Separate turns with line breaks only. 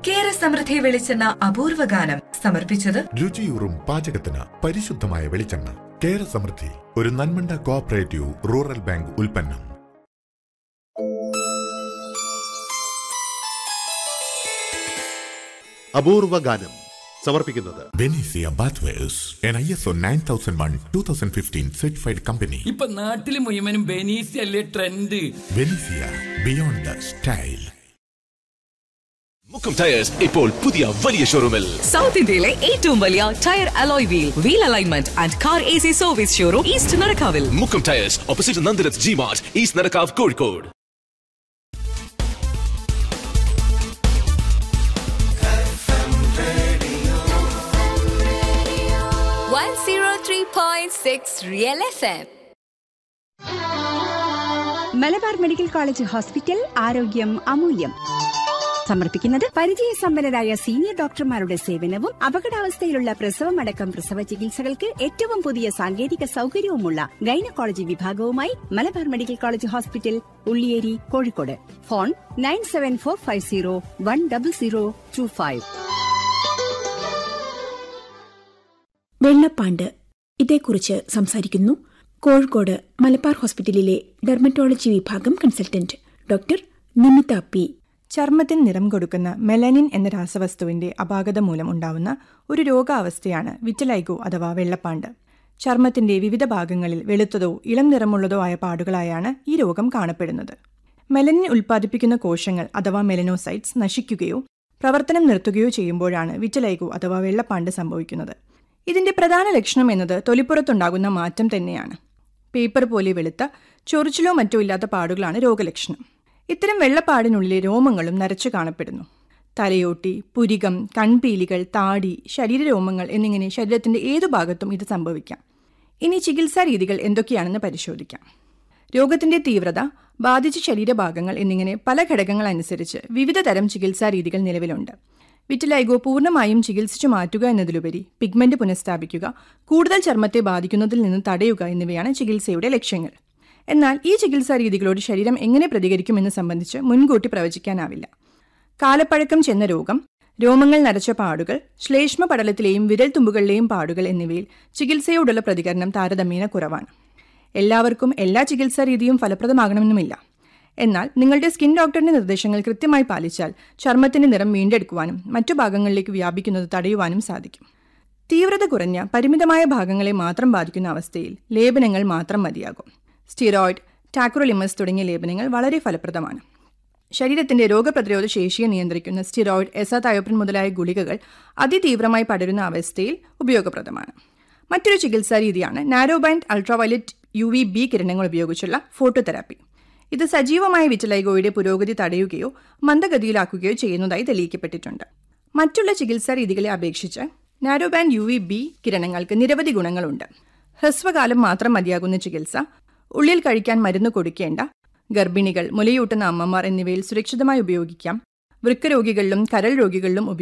കേര സമൃദ്ധി വെളിച്ചെണ്ണ അപൂർവ ഗാനം സമർപ്പിച്ചത്
രുചിയൂറും പാചകത്തിന് പരിശുദ്ധമായ വെളിച്ചെണ്ണ കേര സമൃദ്ധി ഒരു നന്മണ്ട കോഓപ്പറേറ്റീവ് റൂറൽ ബാങ്ക് ഉൽപ്പന്നം
അപൂർവ ഗാനം സമർപ്പിക്കുന്നത്
Benesia bathwares N I S O nine thousand one two thousand fifteen certified company
ഇപ്പൊ നാട്ടില് മുഴുവനും ബെനീസ് അല്ലേ trend
Benesia beyond the style
Mukkam tyres ഇപ്പോൾ പുതിയ വലിയ ഷോറൂമിൽ
സൗത്ത് ഇന്ത്യയിലെ ഏറ്റവും വലിയ tyre alloy wheel wheel alignment and car A C service showroom east നടക്കാവിൽ
Mukkam tyres opposite Nandirath G mart east Nadakkavu Kozhikode
One zero three point six Real FM.
Malabar medical college hospital ആരോഗ്യം അമൂല്യം സമർപ്പിക്കുന്നത് പരിചയസമ്പന്നരായ സീനിയർ ഡോക്ടർമാരുടെ സേവനവും അപകടാവസ്ഥയിലുള്ള പ്രസവമടക്കം പ്രസവ ചികിത്സകൾക്ക് ഏറ്റവും പുതിയ സാങ്കേതിക സൗകര്യവുമുള്ള ഗൈനക്കോളജി വിഭാഗവുമായി Malabar medical college hospital Ulliyeri Kozhikode phone nine seven four five zero one double zero two five
വെള്ളപ്പാണ്ട് ഇതേക്കുറിച്ച് സംസാരിക്കുന്നു കോഴിക്കോട് മലബാർ ഹോസ്പിറ്റലിലെ ഡെർമറ്റോളജി വിഭാഗം കൺസൾട്ടന്റ് ഡോക്ടർ നിമിത പി
ചർമ്മത്തിന് നിറം കൊടുക്കുന്ന മെലനിൻ എന്ന രാസവസ്തുവിന്റെ അപാകത മൂലം ഉണ്ടാവുന്ന ഒരു രോഗാവസ്ഥയാണ് വിറ്റലൈഗോ അഥവാ വെള്ളപ്പാണ്ട് ചർമ്മത്തിന്റെ വിവിധ ഭാഗങ്ങളിൽ വെളുത്തതോ ഇളം നിറമുള്ളതോ ആയ പാടുകളായാണ് ഈ രോഗം കാണപ്പെടുന്നത് മെലനിൻ ഉൽപ്പാദിപ്പിക്കുന്ന കോശങ്ങൾ അഥവാ മെലനോസൈറ്റ്സ് നശിക്കുകയോ പ്രവർത്തനം നിർത്തുകയോ ചെയ്യുമ്പോഴാണ് വിറ്റലൈഗോ അഥവാ വെള്ളപ്പാണ്ട് സംഭവിക്കുന്നത് ഇതിന്റെ പ്രധാന ലക്ഷണം എന്നത് തൊലിപ്പുറത്തുണ്ടാകുന്ന മാറ്റം തന്നെയാണ് പേപ്പർ പോലെ വെളുത്ത ചൊറിച്ചിലോ മറ്റോ ഇല്ലാത്ത പാടുകളാണ് രോഗലക്ഷണം ഇത്തരം വെള്ളപ്പാടിനുള്ളിലെ രോമങ്ങളും നരച്ചു കാണപ്പെടുന്നു തലയോട്ടി പുരികം കൺപീലികൾ താടി ശരീരരോമങ്ങൾ എന്നിങ്ങനെ ശരീരത്തിന്റെ ഏതു ഭാഗത്തും ഇത് സംഭവിക്കാം ഇനി ചികിത്സാ രീതികൾ എന്തൊക്കെയാണെന്ന് പരിശോധിക്കാം രോഗത്തിന്റെ തീവ്രത ബാധിച്ച ശരീരഭാഗങ്ങൾ എന്നിങ്ങനെ പല ഘടകങ്ങൾ അനുസരിച്ച് വിവിധ തരം ചികിത്സാ രീതികൾ നിലവിലുണ്ട് വിറ്റിലൈഗോ പൂർണ്ണമായും ചികിത്സിച്ചു മാറ്റുക എന്നതിലുപരി പിഗ്മെന്റ് പുനഃസ്ഥാപിക്കുക കൂടുതൽ ചർമ്മത്തെ ബാധിക്കുന്നതിൽ നിന്ന് തടയുക എന്നിവയാണ് ചികിത്സയുടെ ലക്ഷ്യങ്ങൾ എന്നാൽ ഈ ചികിത്സാ രീതികളോട് ശരീരം എങ്ങനെ പ്രതികരിക്കുമെന്ന് സംബന്ധിച്ച് മുൻകൂട്ടി പ്രവചിക്കാനാവില്ല കാലപ്പഴക്കം ചെന്ന രോഗം രോമങ്ങൾ നരച്ച പാടുകൾ ശ്ലേഷ്മ പടലത്തിലെയും വിരൽ തുമ്പുകളിലെയും പാടുകൾ എന്നിവയിൽ ചികിത്സയോടുള്ള പ്രതികരണം താരതമ്യേന കുറവാണ് എല്ലാവർക്കും എല്ലാ ചികിത്സാ രീതിയും ഫലപ്രദമാകണമെന്നുമില്ല എന്നാൽ നിങ്ങളുടെ സ്കിൻ ഡോക്ടറിന്റെ നിർദ്ദേശങ്ങൾ കൃത്യമായി പാലിച്ചാൽ ചർമ്മത്തിന്റെ നിറം വീണ്ടെടുക്കുവാനും മറ്റു ഭാഗങ്ങളിലേക്ക് വ്യാപിക്കുന്നത് തടയുവാനും സാധിക്കും തീവ്രത കുറഞ്ഞ പരിമിതമായ ഭാഗങ്ങളെ മാത്രം ബാധിക്കുന്ന അവസ്ഥയിൽ ലേപനങ്ങൾ മാത്രം മതിയാകും സ്റ്റിറോയിഡ് ടാക്രോലിമസ് തുടങ്ങിയ ലേപനങ്ങൾ വളരെ ഫലപ്രദമാണ് ശരീരത്തിന്റെ രോഗപ്രതിരോധ ശേഷിയെ നിയന്ത്രിക്കുന്ന സ്റ്റിറോയിഡ് എസതയോപ്രിൻ മുതലായ ഗുളികകൾ അതിതീവ്രമായി പടരുന്ന അവസ്ഥയിൽ ഉപയോഗപ്രദമാണ് മറ്റൊരു ചികിത്സാ രീതിയാണ് narrowband ultraviolet U V B കിരണങ്ങൾ ഉപയോഗിച്ചുള്ള ഫോട്ടോതെറാപ്പി ഇത് സജീവമായ വിറ്റലൈഗോയുടെ പുരോഗതി തടയുകയോ മന്ദഗതിയിലാക്കുകയോ ചെയ്യുന്നതായി തെളിയിക്കപ്പെട്ടിട്ടുണ്ട് മറ്റുള്ള ചികിത്സാ രീതികളെ അപേക്ഷിച്ച് നാരോബാൻഡ് യു വി ബി കിരണങ്ങൾക്ക് നിരവധി ഗുണങ്ങളുണ്ട് ഹ്രസ്വകാലം മാത്രം മതിയാകുന്ന ചികിത്സ ഉള്ളിൽ കഴിക്കാൻ മരുന്ന് കൊടുക്കേണ്ട ഗർഭിണികൾ മുലയൂട്ടുന്ന അമ്മമാർ എന്നിവയിൽ സുരക്ഷിതമായി ഉപയോഗിക്കാം വൃക്കരോഗികളിലും കരൾ രോഗികളിലും